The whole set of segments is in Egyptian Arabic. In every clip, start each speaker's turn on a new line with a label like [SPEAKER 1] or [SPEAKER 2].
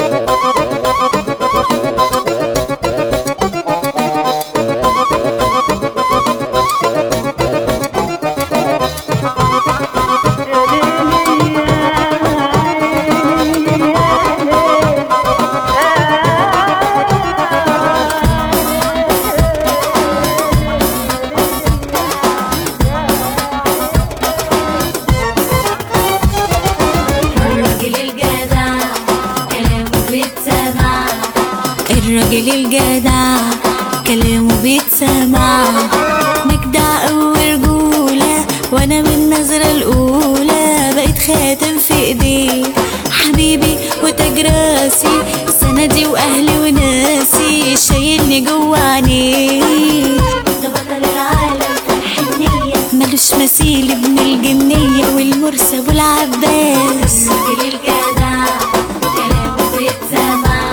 [SPEAKER 1] الراجل الجدع كلامه بيتسمع
[SPEAKER 2] الراجل الجدع كلامه بيتسمع مجدع ورجولة وانا من النظرة الاولى بقيت خاتم في ايديه حبيبي وتاج راسي سندي واهلي وناسي شايلني جوا عينيه
[SPEAKER 1] ده بطل العالم في الحنية
[SPEAKER 2] ملوش مثيل ابن الجنية والمرسى والعباس
[SPEAKER 1] الراجل الجدع كلامه بيتسمع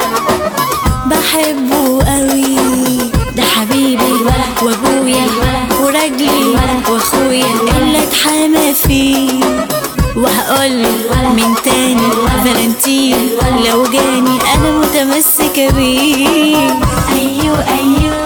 [SPEAKER 2] بحبه قوي ده حبيبي وابويا ورجلي واخويا اللي اتحامى فيه وهقول من تاني فالنتين لو جاني انا متمسكه بيه
[SPEAKER 1] أيوه أيوه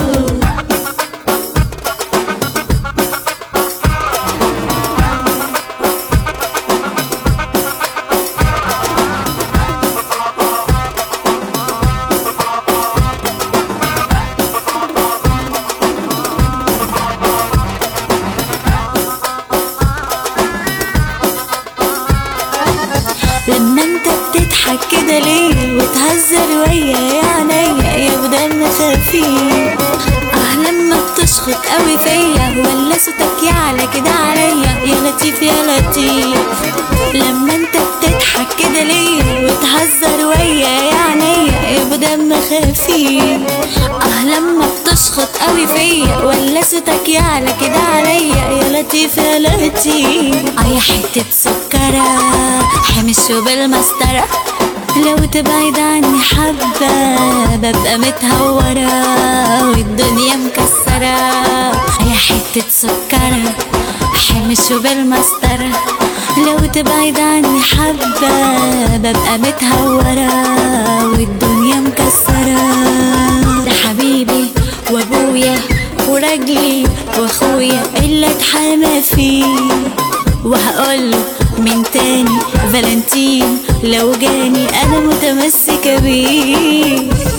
[SPEAKER 2] لما انت بتضحك كده ليه وتهزر ويا يا عينيا يا ودم خفيف اه لما بتشخط قوي فيا ولا صوتك يعلى كده عليا يا لطيف يا لطيف لما انت بتضحك كده ليه وتهزر ويا يا عينيا يا ودم خفيف اه لما بتشخط قوي فيا ولا صوتك يعلى كده عليا يا لطيف يا لطيف اه يا حتة سكرة حمش بالمسطرة لو تبعد عني حبة ببقى متهورة والدنيا مكسرة يا حتة سكرة حمش بالمسطرة لو تبعد عني حبة ببقى متهورة والدنيا مكسرة ده حبيبي وابويا ورجلي واخويا اللي اتحامى فيه وهقوله من تاني فالنتين لو جاني انا متمسكه بيه